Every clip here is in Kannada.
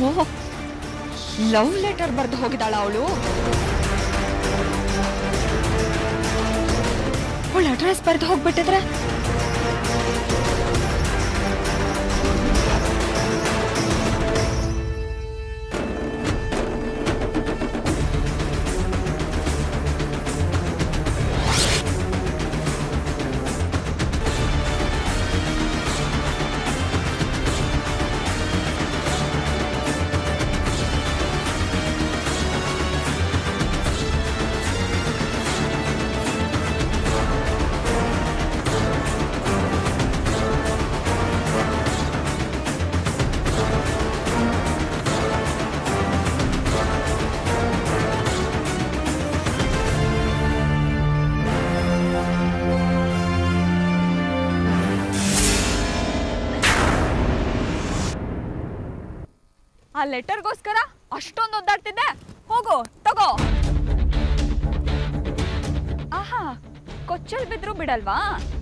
ಓಹ್ ಲವ್ ಲೆಟರ್ ಬರೆದು ಹೋಗಿದ್ದಾಳ ಅವಳು ಅವಳ ಅಡ್ರೆಸ್ ಬರೆದು ಹೋಗ್ಬಿಟ್ಟಿದ್ರೆ ಆ ಲೆಟರ್ಗೋಸ್ಕರ ಅಷ್ಟೊಂದು ಒದ್ದಾಡ್ತಿದ್ದೆ ಹೋಗು ತಗೋ ಆಹಾ ಕೊಚ್ಚಲ್ ಬಿದ್ರು ಬಿಡಲ್ವಾ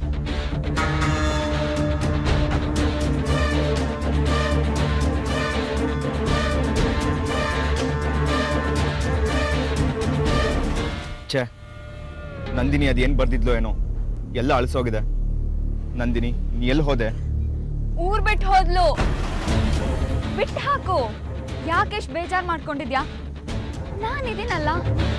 ಛೇ ನಂದಿನಿ ಅದೇನು ಬರ್ದಿದ್ಲೋ ಏನೋ ಎಲ್ಲ ಅಳಿಸೋಗಿದೆ ನಂದಿನಿ ನೀ ಎಲ್ಲಿ ಹೋದೆ ಊರ್ ಬಿಟ್ಟು ಹೋದ್ಲು ಬಿಟ್ಟು ಹಾಕು ಯಾಕೆಷ್ಟು ಬೇಜಾರ್ ಮಾಡ್ಕೊಂಡಿದ್ಯಾ ನಾನಿದ್ದೀನಲ್ಲ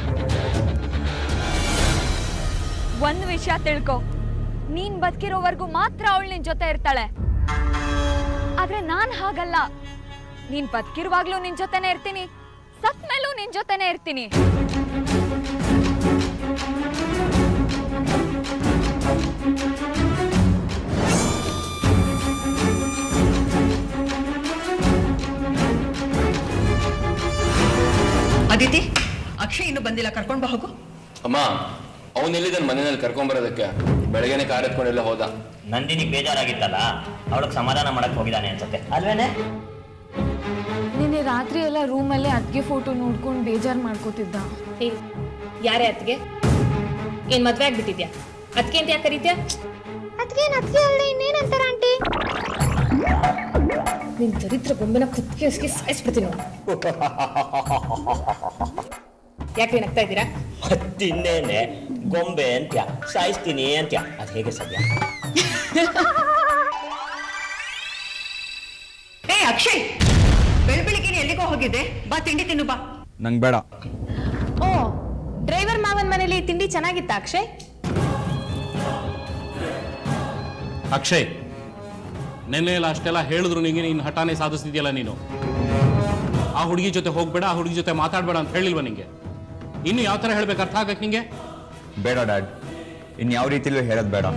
ಒಂದ್ ವಿಷಯ ತಿಳ್ಕೊ ನೀನ್ ಬದುಕಿರೋವರೆಗೂ ಮಾತ್ರ ಅವಳು ನಿನ್ ಜೊತೆ ಇರ್ತಾಳೆ ಆದ್ರೆ ನಾನ್ ಹಾಗಲ್ಲ ನೀನ್ ಬದುಕಿರುವಾಗ್ಲೂ ನಿನ್ ಜೊತೆನೆ ಇರ್ತೀನಿ ಸತ್ ಮೇಲೂ ನಿನ್ ಜೊತೆನೆ ಇರ್ತೀನಿ ಅದಿತಿ ಅಕ್ಷಯ್ ಇನ್ನು ಬಂದಿಲ್ಲ ಕರ್ಕೊಂಡ್ ಬಾ ಹೋಗು ಅಮ್ಮ ಅವನೆಲ್ಲಿದ್ದಾನೆ ಮನೆಯಲ್ಲಿ ಕರ್ಕೊಂಬರೋದಕ್ಕೆ ಬೆಳಗ್ಗೆನೆ ಕಾರ್ ಎತ್ಕೊಂಡೆಲ್ಲ ಹೋದ ನಂದಿನಿ ಬೇಜಾರಾಗಿತ್ತಲ್ಲ ಅವಳಿಗೆ ಸಮಾಧಾನ ಮಾಡಕ್ ಹೋಗಿದ್ದಾನೆ ಅನ್ಸುತ್ತೆ ಅಲ್ವೇನೆ ನಿನ್ನೆ ರಾತ್ರಿ ಎಲ್ಲ ರೂಮಲ್ಲೇ ಅದ್ಗೆ ಫೋಟೋ ನೋಡ್ಕೊಂಡು ಬೇಜಾರು ಮಾಡ್ಕೋತಿದ್ದ ಏ ಯಾರೇ ಅತ್ಗೆ ಏನ್ ಮದ್ವೆ ಆಗ್ಬಿಟ್ಟಿದ್ಯಾ ಅದಕ್ಕೆ ಅಂತ ಯಾಕೆ ಕರೀತ್ಯಾ ಅದ್ಗೇನ್ ಅದ್ಗೆ ಅಲ್ಲ ಇನ್ನೇನಂತಾರ ಆಂಟಿ ನಿನ್ ದರಿದ್ರ ಬೊಂಬೆನ ಕುತ್ತಿಗೆ ಹೊಸ್ಗೆ ಸಾಯಿಸ್ಬಿಡ್ತೀನಿ ನೋಡು ಯಾಕೆ ನಗ್ತಾ ಇದ್ದೀರಾ ಮತ್ತಿನ್ನೇನೆ ಗೊಂಬೆ ಅಂತ್ಯ ಸಾಯಿಸ್ತೀನಿ ಅಂತ್ಯ ಅದು ಹೇಗೆ ಸದ್ಯ ಏ ಅಕ್ಷಯ್ ಬೆಳ್ ಬೆಳಿಗ್ಗೆ ಎಲ್ಲಿಗೋ ಹೋಗಿದ್ದೆ ಬಾ ತಿಂಡಿ ತಿನ್ನು ಬಾ ನಂಗೆ ಬೇಡ ಓ ಡ್ರೈವರ್ ಮಾವನ್ ಮನೇಲಿ ತಿಂಡಿ ಚೆನ್ನಾಗಿತ್ತ ಅಕ್ಷಯ್ ಅಕ್ಷಯ್ ನೆನ್ನೆ ಎಲ್ಲ ಅಷ್ಟೆಲ್ಲ ಹೇಳಿದ್ರು ನಿಂಗೆ ನೀನು ಹಠಾನೆ ಸಾಧಿಸ್ತಿದ್ಯಲ್ಲ ನೀನು ಆ ಹುಡುಗಿ ಜೊತೆ ಹೋಗ್ಬೇಡ ಆ ಹುಡುಗಿ ಜೊತೆ ಮಾತಾಡ್ಬೇಡ ಅಂತ ಹೇಳಿಲ್ವ ನಿಂಗೆ ಇನ್ನು ಯಾವ ಥರ ಹೇಳ್ಬೇಕು ಅರ್ಥ ಆಗಕ್ಕೆ ನಿಂಗೆ ಬೇಡ ಡ್ಯಾಡ್ ಇನ್ನು ಯಾವ ರೀತಿಲೂ ಹೇಳೋದು ಬೇಡ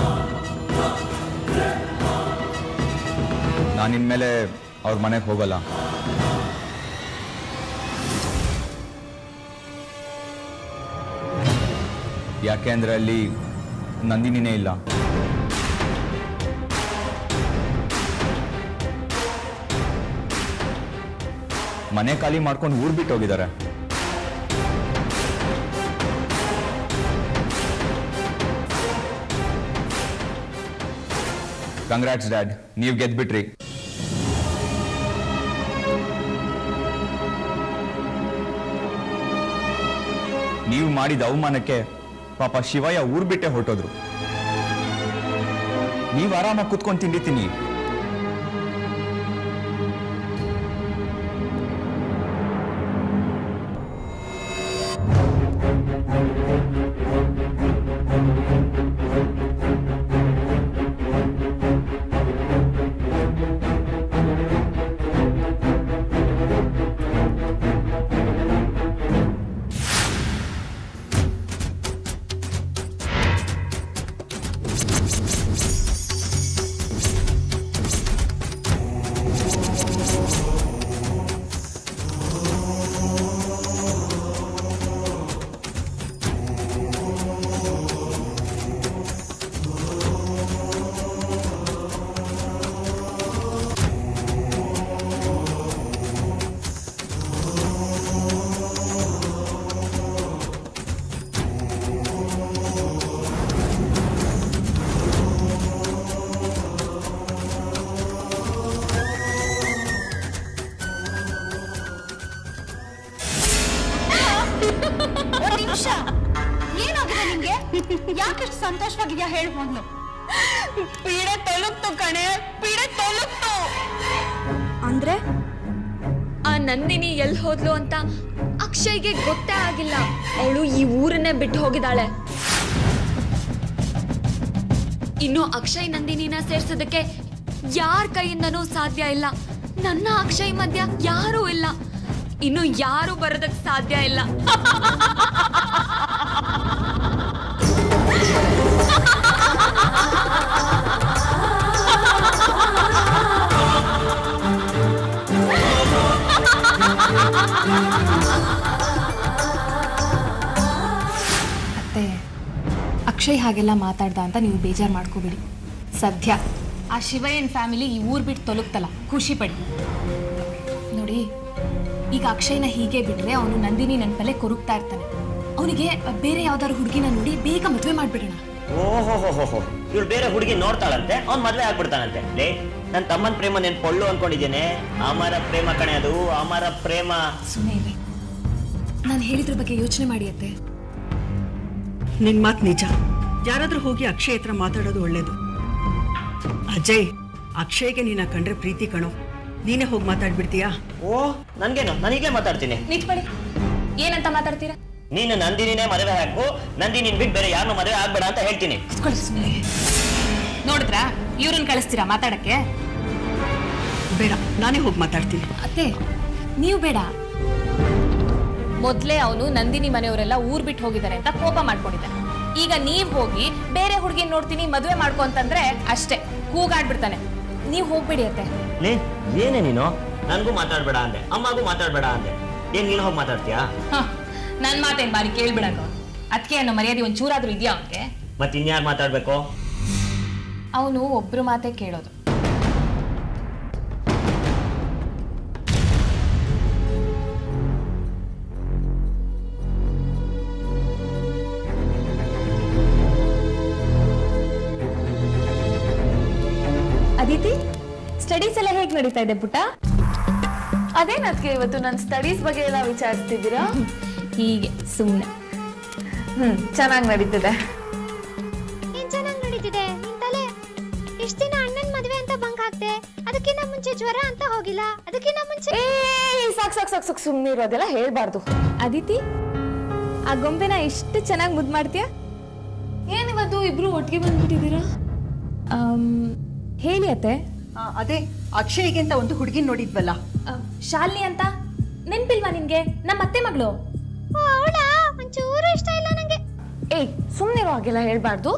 ನಾನು ಇನ್ಮೇಲೆ ಅವ್ರ ಮನೆಗೆ ಹೋಗಲ್ಲ ಯಾಕೆ ಅಂದ್ರೆ ಅಲ್ಲಿ ನಂದಿನಿನೇ ಇಲ್ಲ ಮನೆ ಖಾಲಿ ಮಾಡ್ಕೊಂಡು ಊರ್ ಬಿಟ್ಟು ಹೋಗಿದ್ದಾರೆ ಕಂಗ್ರಾಟ್ಸ್ ಡ್ಯಾಡ್ ನೀವು ಗೆದ್ಬಿಟ್ರಿ ನೀವು ಮಾಡಿದ ಅವಮಾನಕ್ಕೆ ಪಾಪ ಶಿವಯ್ಯ ಊರ್ ಬಿಟ್ಟೆ ಹೊರಟೋದ್ರು ನೀವು ಆರಾಮಾಗಿ ಕುತ್ಕೊಂಡು ತಿಂಡಿತೀನಿ ಯಾಕಿಷ್ಟು ಸಂತೋಷವಾಗಿದ್ಯಾ ಹೇಳು ಮೊದಲು ಪೀಡೆ ತೊಲಗ್ತು ಕಣೆ ಪೀಡೆ ತೊಲಗ್ತು ಅಂದ್ರೆ ಆ ನಂದಿನಿ ಎಲ್ಲಿ ಹೋದ್ಲು ಅಂತ ಅಕ್ಷಯ್ಗೆ ಗೊತ್ತೇ ಆಗಿಲ್ಲ ಅವಳು ಈ ಊರನ್ನೇ ಬಿಟ್ಟು ಹೋಗಿದ್ದಾಳೆ ಇನ್ನು ಅಕ್ಷಯ್ ನಂದಿನಿನ ಸೇರ್ಸೋದಕ್ಕೆ ಯಾರ ಕೈಯಿಂದನೂ ಸಾಧ್ಯ ಇಲ್ಲ ನನ್ನ ಅಕ್ಷಯ್ ಮಧ್ಯ ಯಾರೂ ಇಲ್ಲ ಇನ್ನು ಯಾರು ಬರೋದಕ್ಕೆ ಸಾಧ್ಯ ಇಲ್ಲ ಅತ್ತೆ ಅಕ್ಷಯ್ ಹಾಗೆಲ್ಲ ಮಾತಾಡ್ದ ಅಂತ ನೀವು ಬೇಜಾರು ಮಾಡ್ಕೋಬೇಡಿ ಸದ್ಯ ಆ ಶಿವಯ್ಯನ್ ಫ್ಯಾಮಿಲಿ ಈ ಊರ್ ಬಿಟ್ಟು ತೊಲಗ್ತಲ್ಲ ಖುಷಿ ಪಡಿ ನೋಡಿ ಈಗ ಅಕ್ಷಯ್ನ ಹೀಗೆ ಬಿಟ್ರೆ ಅವನು ನಂದಿನಿ ನೆನಪಲ್ಲೇ ಕೊರುಗ್ತಾ ಇರ್ತಾನೆ ಅವನಿಗೆ ಬೇರೆ ಯಾವ್ದಾದ್ರು ಹುಡುಗಿನ ನೋಡಿ ಬೇಗ ಮದುವೆ ಮಾಡ್ಬಿಡೋಣ ಓಹೋ ಹೋ ಹೋ ಹೋ ಇವಳು ಬೇರೆ ಹುಡುಗಿ ನೋಡ್ತಾಳಂತೆ ಅವ್ನ್ ಮದ್ವೆ ಆಗ್ಬಿಡ್ತಾನಂತೆ ಲೇ ನನ್ನ ತಮ್ಮನ ಪ್ರೇಮ ನೆನ್ ಪೊಳ್ಳು ಅನ್ಕೊಂಡಿದ್ದೇನೆ ಅಮರ ಪ್ರೇಮ ಕಣೆ ಅದು ಅಮರ ಪ್ರೇಮ ಸುಮ್ಮನೆ ಇರಿ ನಾನು ಹೇಳಿದ್ರ ಬಗ್ಗೆ ಯೋಚನೆ ಮಾಡಿ ಅತ್ತೆ ನಿನ್ ಮಾತ್ ನಿಜ ಯಾರಾದ್ರೂ ಹೋಗಿ ಅಕ್ಷಯ್ ಹತ್ರ ಮಾತಾಡೋದು ಒಳ್ಳೇದು ಅಜಯ್ ಅಕ್ಷಯ್ಗೆ ನೀನ ಕಂಡ್ರೆ ಪ್ರೀತಿ ಕಣೋ ನೀನೇ ಹೋಗಿ ಮಾತಾಡ್ಬಿಡ್ತೀಯಾ ಓ ನನ್ಗೇನು ನಾನು ಈಗಲೇ ಮಾತಾಡ್ತೀನಿ ನಿಂತ್ಕೊಳ್ಳಿ ಏನಂತ ಮಾತಾಡ್ತೀರಾ ನೀನು ನಂದಿನಿನೇ ಮದುವೆ ಹಾಕು ನಂದಿನಿನ್ ಬಿಟ್ಟು ಬೇರೆ ಯಾರನ್ನೂ ಮದುವೆ ಆಗ್ಬೇಡ ಅಂತ ಹೇಳ್ತೀನಿ ನಿಂತ್ಕೊಳ್ಳಿ ಸುಮ್ಮನೆ ನೋಡಿದ್ರಾ ಇವ್ರನ್ನ ಕಳಿಸ್ತೀರಾ ಮಾತಾಡಕ್ಕೆ ಬೇಡ ನಾನೇ ಹೋಗಿ ಮಾತಾಡ್ತೀನಿ ಅತ್ತೆ ನೀವು ಬೇಡ ಮೊದ್ಲೇ ಅವನು ನಂದಿನಿ ಮನೆಯವರೆಲ್ಲ ಊರ್ ಬಿಟ್ಟು ಹೋಗಿದ್ದಾರೆ ಅಂತ ಕೋಪ ಮಾಡ್ಕೊಂಡಿದ್ದಾನೆ ಈಗ ನೀವ್ ಹೋಗಿ ಬೇರೆ ಹುಡುಗಿ ನೋಡ್ತೀನಿ ಮದುವೆ ಮಾಡ್ಕೊ ಅಂತಂದ್ರೆ ಅಷ್ಟೇ ಕೂಗಾಡ್ಬಿಡ್ತಾನೆ ನೀವ್ ಹೋಗ್ಬೇಡಿ ಅತ್ತೆ ಲೇ ಏನೇ ನೀನು ನನ್ಗೂ ಮಾತಾಡ್ಬೇಡ ಅಂದೆ ಅಮ್ಮಗೂ ಮಾತಾಡ್ಬೇಡ ಅಂದೆ ಏನ್ ನೀನು ಹೋಗಿ ಮಾತಾಡ್ತೀಯಾ ಹ, ನನ್ ಮಾತೇನ್ ಬಾರಿ ಕೇಳ್ಬಿಡಕ ಅದಕ್ಕೆ ಅನ್ನೋ ಮರ್ಯಾದೆ ಒಂದ್ ಚೂರಾದ್ರೂ ಇದೆಯಾ ಅವನ್ಗೆ ಮತ್ತೆ ಇನ್ಯಾರು ಮಾತಾಡ್ಬೇಕು ಅವನು ಒಬ್ರು ಮಾತೇ ಕೇಳೋದು ಅದಿತಿ ಸ್ಟಡೀಸ್ ಎಲ್ಲ ಹೇಗೆ ನಡೀತಾ ಇದೆ ಪುಟ್ಟ ಅದೇನದ್ಕೆ ಇವತ್ತು ನನ್ನ ಸ್ಟಡೀಸ್ ಬಗ್ಗೆ ಎಲ್ಲ ವಿಚಾರಿಸ್ತಿದ್ದೀರಾ ಹೀಗೆ ಸುಮ್ಮನೆ ಹ್ಮ್ ಚೆನ್ನಾಗಿ ನಡೀತಿದೆ ಏನ್ ಚೆನ್ನಾಗ್ ನಡೀತಿದೆ ನಿನ್ ತಲೆ ಇಷ್ಟ ದಿನ ಅಣ್ಣನ್ ಮದ್ವೆ ಅಂತ ಬಂಕ್ ಹಾಕ್ದೆ ಅದಕ್ಕಿಂತ ಮುಂಚೆ ಜ್ವರ ಅಂತ ಹೋಗಿಲ್ಲ ಅದಕ್ಕಿಂತ ಮುಂಚೆ ಏ ಸಾಕ್ ಸಾಕ್ ಸಾಕ್ ಸಾಕ್ ಸುಮ್ಮನೆ ಇರೋದೆಲ್ಲ ಹೇಳ್ಬಾರ್ದು ಅದಿತಿ ಆ ಗೊಂಬೆನ ಎಷ್ಟು ಚೆನ್ನಾಗಿ ಮುದ್ದು ಮಾಡ್ತೀಯ ಏನಿವತ್ತು ಇಬ್ರು ಒಟ್ಟಿಗೆ ಬಂದ್ಬಿಟ್ಟಿದ್ದೀರಾ ಹೇಳಿ ಅತ್ತೆ ಆ, ಅದೇ ಅಕ್ಷಯ್ಗೆ ಅಂತ ಒಂದು ಹುಡುಗಿ ನೋಡಿದ್ವಲ್ಲ ಆ, ಶಾಲಿನಿ ಅಂತ ನೆನ್ಪಿಲ್ವಾ ನಿನ್ಗೆ ನಮ್ಮ ಅತ್ತೆ ಮಗಳು ಓ ಅವಳಾ ಒಂಚೂರು ಇಷ್ಟ ಇಲ್ಲ ನಂಗೆ ಏಯ್ ಸುಮ್ಮನಿರೋ ಹಾಗೆಲ್ಲ ಹೇಳ್ಬಾರ್ದು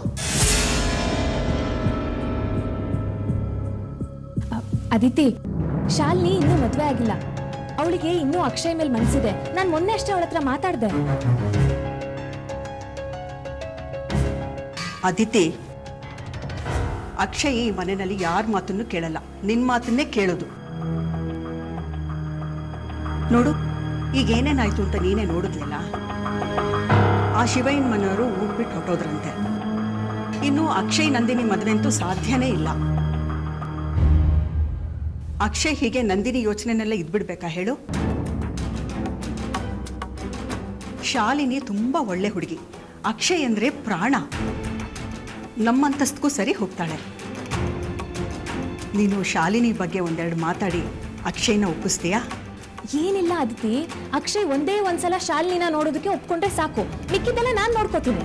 ಅದಿತಿ ಶಾಲಿನಿ ಇನ್ನೂ ಮದುವೆ ಆಗಿಲ್ಲ ಅವಳಿಗೆ ಇನ್ನೂ ಅಕ್ಷಯ್ ಮೇಲೆ ಮನ್ಸಿದೆ ನಾನು ಮೊನ್ನೆ ಅಷ್ಟೇ ಅವಳ ಹತ್ರ ಮಾತಾಡ್ದೆ ಅದಿತಿ ಅಕ್ಷಯ್ ಈ ಮನೆಯಲ್ಲಿ ಯಾರ ಮಾತನ್ನು ಕೇಳಲ್ಲ ನಿನ್ ಮಾತನ್ನೇ ಕೇಳೋದು ನೋಡು ಈಗ ಏನೇನಾಯ್ತು ಅಂತ ನೀನೇ ನೋಡಿದ್ಲಿಲ್ಲ ಆ ಶಿವಯ್ಯನ ಮನೆಯವರು ಊರ್ ಬಿಟ್ಟು ಹೊಟ್ಟೋದ್ರಂತೆ ಇನ್ನು ಅಕ್ಷಯ್ ನಂದಿನಿ ಮದುವೆ ಅಂತೂ ಸಾಧ್ಯನೇ ಇಲ್ಲ ಅಕ್ಷಯ್ ಹೀಗೆ ನಂದಿನಿ ಯೋಚನೆನೆಲ್ಲ ಇದ್ಬಿಡ್ಬೇಕಾ ಹೇಳು ಶಾಲಿನಿ ತುಂಬಾ ಒಳ್ಳೆ ಹುಡುಗಿ ಅಕ್ಷಯ್ ಅಂದ್ರೆ ಪ್ರಾಣ ನಮ್ಮಂತಸ್ತ್ಗೂ ಸರಿ ಹೋಗ್ತಾಳೆ ನೀನು ಶಾಲಿನಿ ಬಗ್ಗೆ ಒಂದೆರಡು ಮಾತಾಡಿ ಅಕ್ಷಯ್ನ ಒಪ್ಪಿಸ್ತೀಯಾ ಏನಿಲ್ಲ ಅದಿತಿ ಅಕ್ಷಯ್ ಒಂದೇ ಒಂದ್ಸಲ ಶಾಲಿನಿನ ನೋಡೋದಕ್ಕೆ ಒಪ್ಕೊಂಡ್ರೆ ಸಾಕು ಮಿಕ್ಕಿದ್ದೆಲ್ಲ ನಾನು ನೋಡ್ಕೋತೀನಿ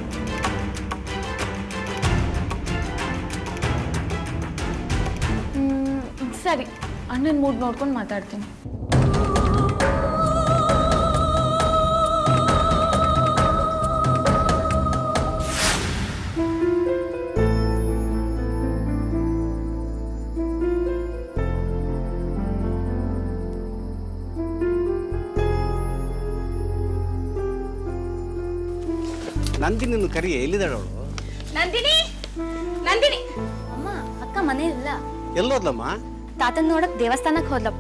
ಸರಿ ಅಣ್ಣನ ಮೂಡ್ ನೋಡ್ಕೊಂಡು ಮಾತಾಡ್ತೀನಿ ನಂದಿನಿನ್ನು ಕರಿ ಎಲ್ಲಿದ್ದಾಳವಳು ನಂದಿನಿ ನಂದಿನಿ ಅಮ್ಮ ಅಕ್ಕ ಮನೇಲಿಲ್ಲ ಎಲ್ಲೋದ್ಲಮ್ಮ ತಾತನ್ ನೋಡಕ್ ದೇವಸ್ಥಾನಕ್ ಹೋದ್ಲಪ್ಪ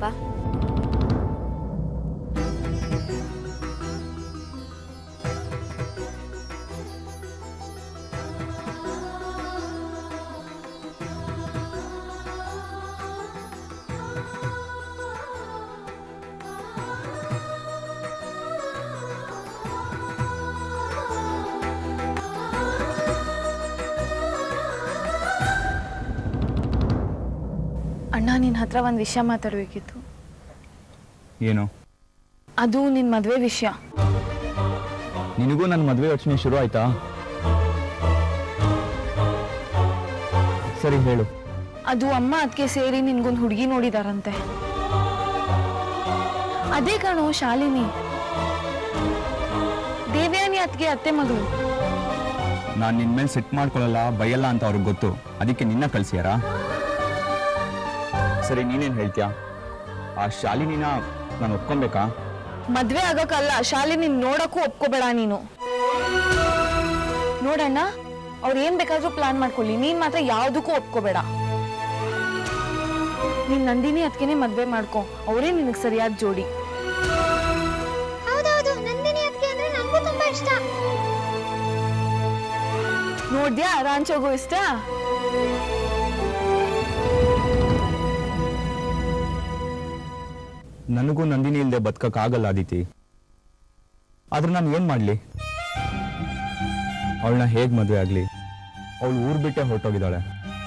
ಅಣ್ಣ ನಿನ್ನ ಹತ್ರ ಒಂದು ವಿಷಯ ಮಾತಾಡಬೇಕಿತ್ತು ಏನು ಅದು ನಿನ್ನ ಮದುವೆ ವಿಷಯ ನಿನಗೂ ನನ್ನ ಮದುವೆ ಯೋಚನೆ ಶುರು ಆಯ್ತಾ ಸರಿ ಹೇಳು ಅದು ಅಮ್ಮ ಅದಕ್ಕೆ ಸೇರಿ ನಿನ್ಗೊಂದು ಹುಡುಗಿ ನೋಡಿದಾರಂತೆ ಅದೇ ಕಣೋ ಶಾಲಿನಿ ದೇವ್ಯಾನಿ ಅತ್ಗೆ ಅತ್ತೆ ಮಗಳು ನಾನು ನಿನ್ನ ಮೇಲೆ ಸೆಟ್ ಮಾಡ್ಕೊಳ್ಳಲ್ಲ ಬೈಯಲ್ಲ ಅಂತ ಅವ್ರಿಗೆ ಗೊತ್ತು ಅದಕ್ಕೆ ನಿನ್ನ ಕಳ್ಸ್ಯಾರಾ ಸರಿ ನೀನೇನು ಹೇಳ್ತೀಯಾ ಆ ಶಾಲಿನಿನ ನಾನು ಒಪ್ಕೊಬೇಕಾ ಮದ್ವೆ ಆಗಕ್ಕಲ್ಲ ಶಾಲಿನಿ ನೋಡಕ್ಕೂ ಒಪ್ಕೋಬೇಡ ನೀನು ನೋಡಣ್ಣ ಅವ್ರು ಏನ್ ಬೇಕಾದ್ರೂ ಪ್ಲಾನ್ ಮಾಡ್ಕೊಳ್ಳಿ ನೀನ್ ಮಾತ್ರ ಯಾವ್ದಕ್ಕೂ ಒಪ್ಕೋಬೇಡ ನೀನ್ ನಂದಿನಿ ಅದಕ್ಕೇನೆ ಮದ್ವೆ ಮಾಡ್ಕೊ ಅವರೇ ನಿನಗ್ ಸರಿಯಾದ ಜೋಡಿ ಹೌದೌದು ನಂದಿನಿ ಅದಕ್ಕೆ ಅಂದ್ರೆ ನನಗೂ ತುಂಬಾ ಇಷ್ಟ ನೋಡ್ದ್ಯಾ ರಾಂಚೋಗು ಇಷ್ಟ ನನಗೂ ನಂದಿನಿ ಇಲ್ಲದೆ ಬದುಕಕ್ಕಾಗಲ್ಲ ಅದಿತಿ ಆದ್ರೆ ನಾನು ಏನು ಮಾಡಲಿ ಅವಳನ್ನ ಹೇಗೆ ಮದುವೆ ಆಗಲಿ ಅವಳು ಊರು ಬಿಟ್ಟೆ ಹೊರಟೋಗಿದ್ದಾಳೆ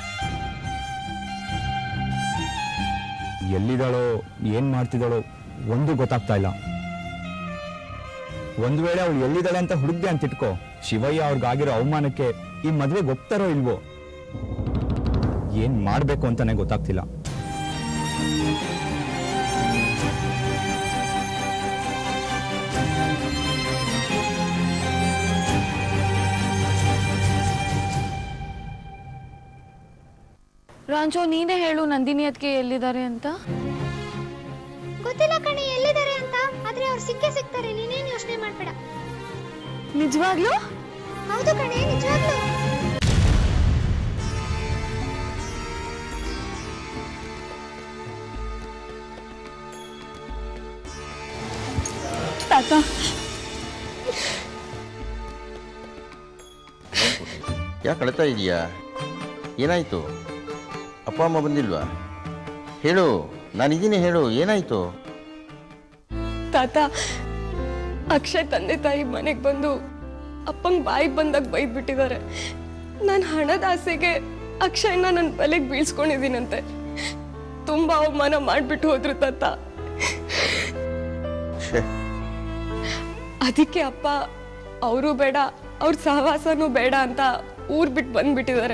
ಎಲ್ಲಿದ್ದಾಳೋ ಏನು ಮಾಡ್ತಿದ್ದಾಳೋ ಒಂದು ಗೊತ್ತಾಗ್ತಾ ಇಲ್ಲ ಒಂದು ವೇಳೆ ಅವಳು ಎಲ್ಲಿದ್ದಾಳೆ ಅಂತ ಹುಡುಕ್ದೆ ಅಂತ ಇಟ್ಕೋ ಶಿವಯ್ಯ ಅವ್ರಿಗಾಗಿರೋ ಅವಮಾನಕ್ಕೆ ಈ ಮದುವೆಗೆ ಒಪ್ತಾರೋ ಇಲ್ವೋ ಏನ್ ಮಾಡ್ಬೇಕು ಅಂತಾನೆ ಗೊತ್ತಾಗ್ತಿಲ್ಲ ರಾಂಚೋ ನೀನೇ ಹೇಳು ನಂದಿನಿ ಅದಕ್ಕೆ ಎಲ್ಲಿದ್ದಾರೆ ಅಂತ ಗೊತ್ತಿಲ್ಲ ಕಣೆ ಎಲ್ಲಿದ್ದಾರೆ ಅಂತ ಆದ್ರೆ ಅವ್ರು ಸಿಕ್ಕೇ ಸಿಗ್ತಾರೆ ನೀನೇನ್ ಯೋಚನೆ ಮಾಡ್ಬೇಡ ನಿಜವಾಗ್ಲೂ ಹೌದು ಕಣೆ ನಿಜವಾಗ್ಲೂ ತಾತ ಯಾಕೆ ಅಳ್ತಾ ಇದೀಯಾ ಏನಾಯ್ತು ಅಪ್ಪ ಅಮ್ಮ ಬಂದಿಲ್ವಾ ಹೇಳು ನಾನಿದ್ದೀನಿ ಹೇಳು ಏನಾಯ್ತು ತಾತ ಅಕ್ಷಯ್ ತಂದೆ ತಾಯಿ ಮನೆಗೆ ಬಂದು ಅಪ್ಪಂಗೆ ಬಾಯಿಗೆ ಬಂದಾಗ ಬೈದ್ಬಿಟ್ಟಿದ್ದಾರೆ ನಾನು ಹಣದ ಆಸೆಗೆ ಅಕ್ಷಯ್ನ ನನ್ನ ಬಲೆಗೆ ಬೀಳ್ಸ್ಕೊಂಡಿದ್ದೀನಂತೆ ತುಂಬಾ ಅವಮಾನ ಮಾಡ್ಬಿಟ್ಟು ಹೋದ್ರು ತಾತ ಛೇ ಅದಕ್ಕೆ ಅಪ್ಪ ಅವರು ಬೇಡ ಅವ್ರ ಸಹವಾಸನೂ ಬೇಡ ಅಂತ ಊರ್ ಬಿಟ್ಟು ಬಂದ್ಬಿಟ್ಟಿದ್ದಾರೆ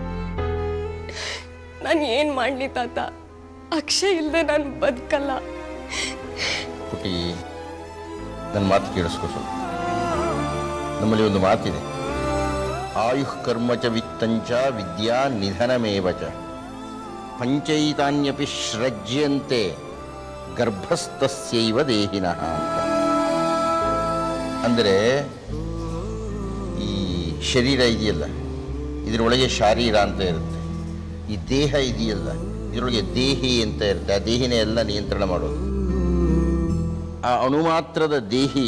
ನಾನು ಏನ್ ಮಾಡ್ಲಿ ತಾತ ಅಕ್ಷಯ್ ಇಲ್ಲದೆ ನಾನು ಬದುಕಲ್ಲ ಪುಟಿ ನನ್ನ ಮಾತು ಕೇಳಿಸ್ಕೊ ಸ್ವಲ್ಪ ನಮ್ಮಲ್ಲಿ ಒಂದು ಮಾತಿದೆ ಆಯುಃ ಕರ್ಮ ಚ ವಿತ್ತಂಚ ವಿದ್ಯಾ ನಿಧನಮೇವ ಚ ಪಂಚೈತಾನ್ಯಪಿ ಸೃಜ್ಯಂತೆ ಗರ್ಭಸ್ಥಸ್ಯೈವ ದೇಹಿನಃ ಅಂತ ಅಂದರೆ ಈ ಶರೀರ ಇದೆಯಲ್ಲ ಇದರೊಳಗೆ ಶಾರೀರ ಅಂತ ಇರುತ್ತೆ ಈ ದೇಹ ಇದೆಯಲ್ಲ ಇದರೊಳಗೆ ದೇಹಿ ಅಂತ ಇರುತ್ತೆ ಆ ದೇಹಿನೇ ಎಲ್ಲ ನಿಯಂತ್ರಣ ಮಾಡೋದು ಆ ಅಣುಮಾತ್ರದ ದೇಹಿ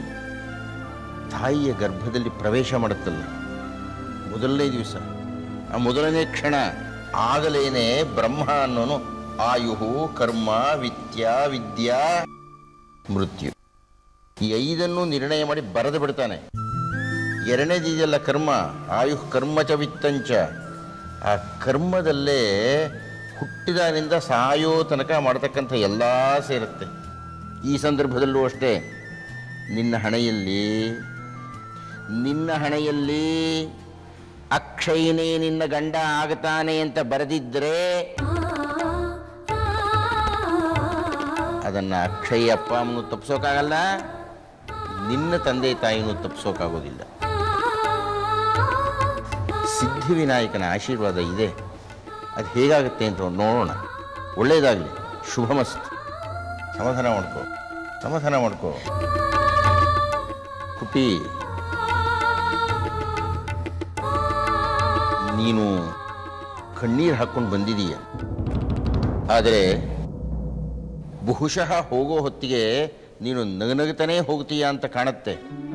ತಾಯಿಯ ಗರ್ಭದಲ್ಲಿ ಪ್ರವೇಶ ಮಾಡುತ್ತಲ್ಲ ಮೊದಲನೇ ದಿವಸ ಆ ಮೊದಲನೇ ಕ್ಷಣ ಆಗಲೇನೆ ಬ್ರಹ್ಮ ಅನ್ನೋನು ಆಯುಹು ಕರ್ಮ ವಿತ್ಯ ವಿದ್ಯಾ ಮೃತ್ಯು ಈ ಐದನ್ನು ನಿರ್ಣಯ ಮಾಡಿ ಬರೆದು ಬಿಡ್ತಾನೆ ಎರಡನೇದಿದೆಯಲ್ಲ ಕರ್ಮ ಆಯುಃ ಕರ್ಮ ಚ ವಿತ್ತಂಚ ಆ ಕರ್ಮದಲ್ಲೇ ಹುಟ್ಟಿದಾನಿಂದ ಸಾಯೋ ತನಕ ಮಾಡತಕ್ಕಂಥ ಎಲ್ಲ ಸೇರುತ್ತೆ ಈ ಸಂದರ್ಭದಲ್ಲೂ ಅಷ್ಟೇ ನಿನ್ನ ಹಣೆಯಲ್ಲಿ ನಿನ್ನ ಹಣೆಯಲ್ಲಿ ಅಕ್ಷಯನೇ ನಿನ್ನ ಗಂಡ ಆಗ್ತಾನೆ ಅಂತ ಬರೆದಿದ್ರೆ ಅದನ್ನ ಅಕ್ಷಯ್ ಅಪ್ಪ ಅಮ್ಮನು ತಪ್ಪಿಸೋಕ್ಕಾಗಲ್ಲ ನಿನ್ನ ತಂದೆ ತಾಯಿನೂ ತಪ್ಪಿಸೋಕ್ಕಾಗೋದಿಲ್ಲ ಸಿದ್ಧಿವಿನಾಯಕನ ಆಶೀರ್ವಾದ ಇದೆ ಅದು ಹೇಗಾಗುತ್ತೆ ಅಂತ ನೋಡೋಣ ಒಳ್ಳೆಯದಾಗಲಿ ಶುಭಮಸ್ತು ಸಮಾಧಾನ ಮಾಡ್ಕೋ ಸಮಾಧಾನ ಮಾಡ್ಕೋ ಕುಟಿ ನೀನು ಕಣ್ಣೀರು ಹಾಕ್ಕೊಂಡು ಬಂದಿದೀಯ ಆದರೆ ಬಹುಶಃ ಹೋಗೋ ಹೊತ್ತಿಗೆ ನೀನು ನಗನಗತಾನೇ ಹೋಗ್ತೀಯ ಅಂತ ಕಾಣುತ್ತೆ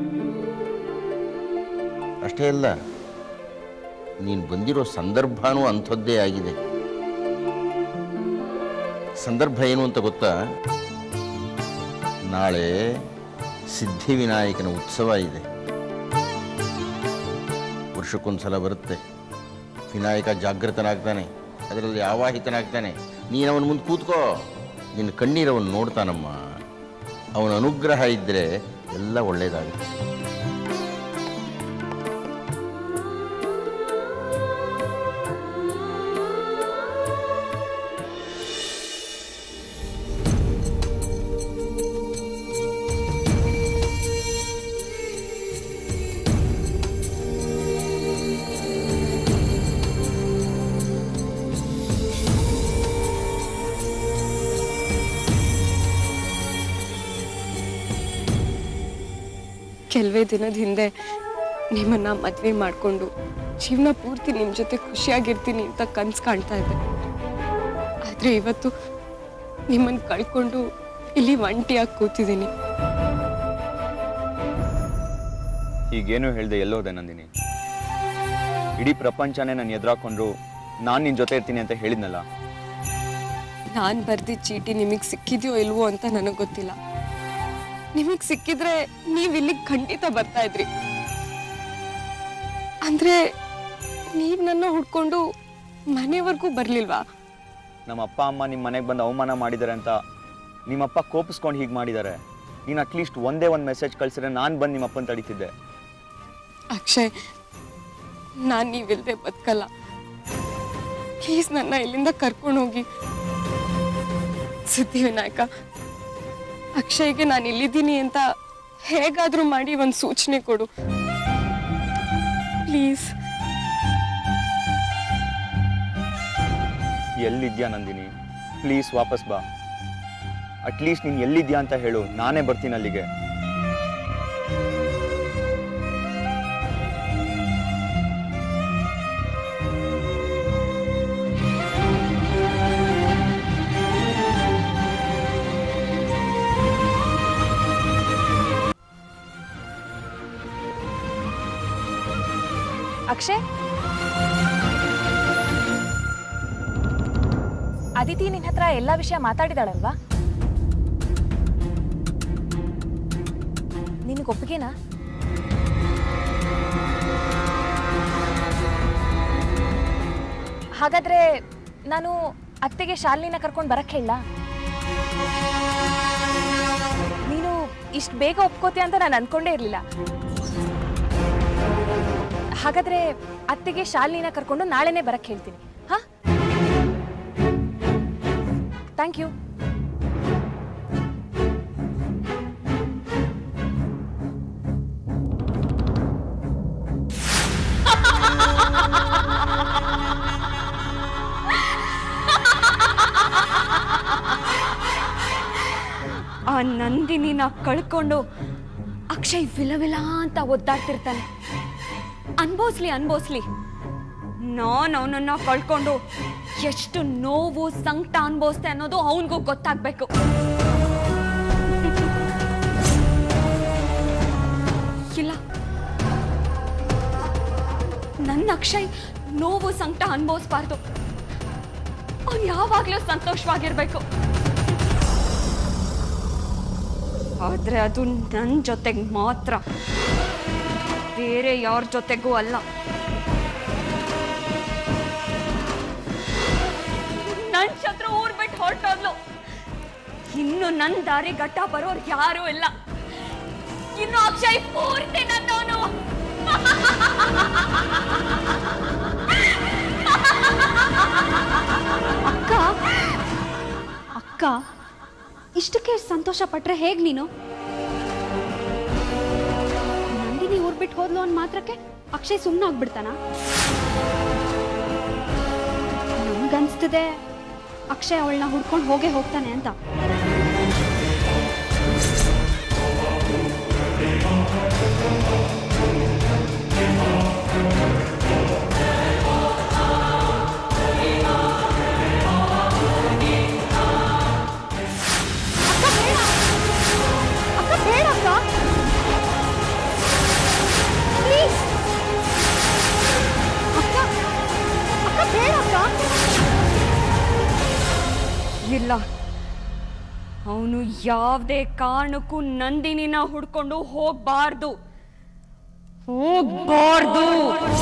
ಅಷ್ಟೇ ಅಲ್ಲ ನೀನು ಬಂದಿರೋ ಸಂದರ್ಭನೂ ಅಂಥದ್ದೇ ಆಗಿದೆ ಸಂದರ್ಭ ಏನು ಅಂತ ಗೊತ್ತಾ ನಾಳೆ ಸಿದ್ಧಿವಿನಾಯಕನ ಉತ್ಸವ ಇದೆ ವರ್ಷಕ್ಕೊಂದ್ಸಲ ಬರುತ್ತೆ ವಿನಾಯಕ ಜಾಗೃತನಾಗ್ತಾನೆ ಅದರಲ್ಲಿ ಆವಾಹಿತನಾಗ್ತಾನೆ ನೀನು ಅವನ ಮುಂದೆ ಕೂತ್ಕೋ ನಿನ್ನ ಕಣ್ಣೀರು ಅವನು ನೋಡ್ತಾನಮ್ಮ ಅವನ ಅನುಗ್ರಹ ಇದ್ದರೆ ಎಲ್ಲ ಒಳ್ಳೇದಾಗುತ್ತೆ ಕೆಲವೇ ದಿನದ ಹಿಂದೆ ನಿಮ್ಮನ್ನ ಮದ್ವೆ ಮಾಡ್ಕೊಂಡು ಜೀವನ ಪೂರ್ತಿ ನಿಮ್ಮ ಜೊತೆ ಖುಷಿಯಾಗಿರ್ತೀನಿ ಅಂತ ಕನ್ಸು ಕಾಣ್ತಾ ಇದ್ದೆ ಆದ್ರೆ ಇವತ್ತು ನಿಮ್ಮನ್ನ ಕಳ್ಕೊಂಡು ಇಲ್ಲಿ ಒಂಟಿಯಾಗಿ ಕೂತಿದ್ದೀನಿ ಹೀಗೇನು ಹೇಳ್ದೆ ಎಲ್ಲೋದೆ ನಂದಿನಿ ಇಡೀ ಪ್ರಪಂಚನೇ ನನ್ನ ಎದುರಾಕೊಂಡ್ರು ನಾನು ನಿನ್ನ ಜೊತೆ ಇರ್ತೀನಿ ಅಂತ ಹೇಳಿದ್ನಲ್ಲ ನಾನು ಬರ್ದಿದ್ದ ಚೀಟಿ ನಿಮಗೆ ಸಿಕ್ಕಿದ್ಯೋ ಇಲ್ವೋ ಅಂತ ನನಗೆ ಗೊತ್ತಿಲ್ಲ ನಿಮಗೆ ಸಿಕ್ಕಿದ್ರೆ ನೀವು ಇಲ್ಲಿಗೆ ಖಂಡಿತ ಬರ್ತಾ ಇದ್ರಿ ಅಂದ್ರೆ ನೀವು ನನ್ನ ಹುಡ್ಕೊಂಡು ಮನೆವರೆಗೂ ಬರ್ಲಿಲ್ವಾ ನಮ್ಮ ಅಪ್ಪ ಅಮ್ಮ ನಿಮ್ಮ ಮನೆಗೆ ಬಂದು ಅವಮಾನ ಮಾಡಿದ್ದಾರೆ ಅಂತ ನಿಮ್ಮಪ್ಪ ಕೋಪಿಸ್ಕೊಂಡು ಹೀಗೆ ಮಾಡಿದ್ದಾರೆ ನೀನು ಅಟ್ಲೀಸ್ಟ್ ಒಂದೇ ಒಂದು ಮೆಸೇಜ್ ಕಳಿಸಿದ್ರೆ ನಾನು ಬಂದು ನಿಮ್ಮ ಅಪ್ಪನ ತಡೀತಿದ್ದೆ ಅಕ್ಷಯ್ ನಾನು ನೀವಿಲ್ದೆ ಬದುಕಲ್ಲ ಪ್ಲೀಸ್ ನನ್ನ ಇಲ್ಲಿಂದ ಕರ್ಕೊಂಡು ಹೋಗಿ ಸಿದ್ಧಿವಿನಾಯಕ ಅಕ್ಷಯ್ಗೆ ನಾನು ಇಲ್ಲಿದ್ದೀನಿ ಅಂತ ಹೇಗಾದ್ರೂ ಮಾಡಿ ಒಂದು ಸೂಚನೆ ಕೊಡು ಪ್ಲೀಸ್ ಎಲ್ಲಿದ್ಯಾ ನಂದಿನಿ ಪ್ಲೀಸ್ ವಾಪಸ್ ಬಾ ಅಟ್ಲೀಸ್ಟ್ ನೀನು ಎಲ್ಲಿದ್ಯಾ ಅಂತ ಹೇಳು ನಾನೇ ಬರ್ತೀನಿ ಅಲ್ಲಿಗೆ ಅಕ್ಷಯ್ ಅದಿತಿ ನಿನ್ನ ಹತ್ರ ಎಲ್ಲ ವಿಷಯ ಮಾತಾಡಿದಾಳಲ್ವಾ ನಿನಗೆ ಒಪ್ಪಿಗೆನಾ ಹಾಗಾದ್ರೆ ನಾನು ಅತ್ತೆಗೆ ಶಾಲಿನಿನ ಕರ್ಕೊಂಡು ಬರಕ್ಕೆ ಹೇಳ ನೀನು ಇಷ್ಟು ಬೇಗ ಒಪ್ಕೋತೀಯ ಅಂತ ನಾನು ಅನ್ಕೊಂಡೇ ಇರಲಿಲ್ಲ ಹಾಗಾದ್ರೆ ಅತ್ತೆಗೆ ಶಾಲಿನಿನ ಕರ್ಕೊಂಡು ನಾಳೆನೇ ಬರಕ್ಕೆ ಹೇಳ್ತೀನಿ ಹಾ ಥ್ಯಾಂಕ್ ಯು ಆ ನಂದಿನಿನ ಕಳ್ಕೊಂಡು ಅಕ್ಷಯ್ ವಿಲವಿಲ ಅಂತ ಒದ್ದಾಡ್ತಿರ್ತಾನೆ ಅನ್ಭೋಸ್ಲಿ ಅನ್ಭೋಸ್ಲಿ ನಾನು ಅವನನ್ನ ಕಳ್ಕೊಂಡು ಎಷ್ಟು ನೋವು ಸಂಕಟ ಅನ್ಭವಿಸ್ತೆ ಅನ್ನೋದು ಅವನಿಗೂ ಗೊತ್ತಾಗ್ಬೇಕು ಇಲ್ಲ ನನ್ನ ಅಕ್ಷಯ್ ನೋವು ಸಂಕಟ ಅನ್ಭವಿಸ್ಬಾರ್ದು ಅವ್ನು ಯಾವಾಗ್ಲೂ ಸಂತೋಷವಾಗಿರ್ಬೇಕು ಆದ್ರೆ ಅದು ನನ್ನ ಜೊತೆಗೆ ಮಾತ್ರ ಬೇರೆ ಯಾರ ಜೊತೆಗೂ ಅಲ್ಲ ನನ್ ಶತ್ರು ಊರ್ ಬಿಟ್ಟು ಹೊರಟೋದ್ಲು ಇನ್ನು ನನ್ ದಾರಿ ಗಟ್ಟ ಬರೋರು ಯಾರೂ ಇಲ್ಲ ಇನ್ನು ಅಕ್ಷಯ್ ಪೂರ್ತಿ ನನ್ನವನು ಅಕ್ಕ ಅಕ್ಕ ಇಷ್ಟಕ್ಕೆ ಸಂತೋಷ ಪಟ್ರೆ ಹೇಗ್ ನೀನು ನಂದಿನಿ ಊರ್ ಬಿಟ್ಟು ಹೋದ್ಲು ಅಂದ್ ಮಾತ್ರಕ್ಕೆ ಅಕ್ಷಯ್ ಸುಮ್ಮನೆ ಆಗ್ಬಿಡ್ತಾನ ನಮ್ಗನ್ಸ್ತಿದೆ ಅಕ್ಷಯ್ ಅವಳನ್ನ ಹುಡ್ಕೊಂಡು ಹೋಗೇ ಹೋಗ್ತಾನೆ ಅಂತ ಅಕ್ಕ ಬೇಡ ಅಕ್ಕ ಪ್ಲೀಸ್ ಅಕ್ಕ ಅಕ್ಕ ಬೇಡ ಅಕ್ಕ ಇಲ್ಲ ಅವನು ಯಾವುದೇ ಕಾರಣಕ್ಕೂ ನಂದಿನಿನ ಹುಡ್ಕೊಂಡು ಹೋಗ್ಬಾರ್ದು ಹೋಗ್ಬಾರ್ದು